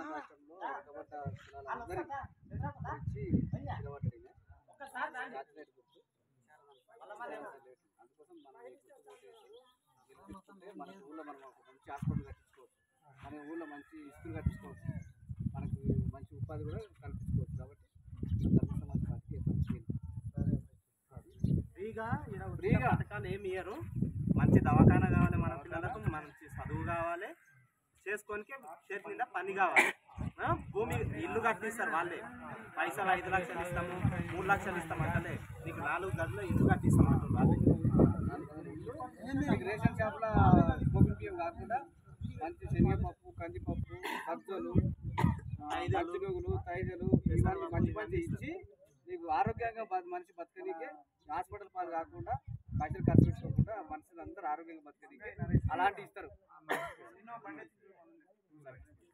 తెలంగాణ రాష్ట్రంలో వెనుకబడ్డ కులాలందరికీ ఇచ్చి నిలబడ్డాడు శాటిలైట్ గుర్తు అందుకోసం మనం ఈ గుర్తు ఓటేసి గెలిపించుకుంటే మన ఊళ్ళో మనం ఒక మంచి హాస్పిటల్ కట్టించుకోవచ్చు మన ఊళ్ళో మంచి ఇసుకలు కట్టించుకోవచ్చు మనకు మంచి ఉపాధి కూడా కల్పించుకోవచ్చు కాబట్టి అందుకోసం మన పార్టీ ఎప్పుడు చేయాలి. ఫ్రీగా ఈడ ఉచిత ఫ్రీగా? పథకాలు ఏమి ఇయ్యరు మంచి దవాఖానా కావాలి మన పిల్లలకు మంచి చదువు కావాలి చేసుకోనికి చేతి నిండా పని కావాలి ఆ? భూమి ఇల్లు కట్టిస్తారు వాళ్ళే పైసలు ఐదు లక్షలు ఇస్తాము మూడు లక్షలు ఇస్తాం అంటే నీకు నాలుగు గదులు ఇల్లు కట్టిస్తాం అంటారు వాళ్ళే మీకు రేషన్ షాప్ల కోపిల్ బియ్యం కాకుండా మంచి శనగపప్పు కందిపప్పు సబ్జలు మజ్జిగలు తైజలు ఇవన్నీ మంచి మంచి ఇచ్చి మీకు ఆరోగ్యంగా బ- మనిషి బతకనీకే హాస్పిటల్ పాలు కాకుండా పైసలు ఖర్చు పెట్టుకోకుండా మనుషులు అందరూ ఆరోగ్యంగా బతకనీకే అలాంటి ఇస్తారు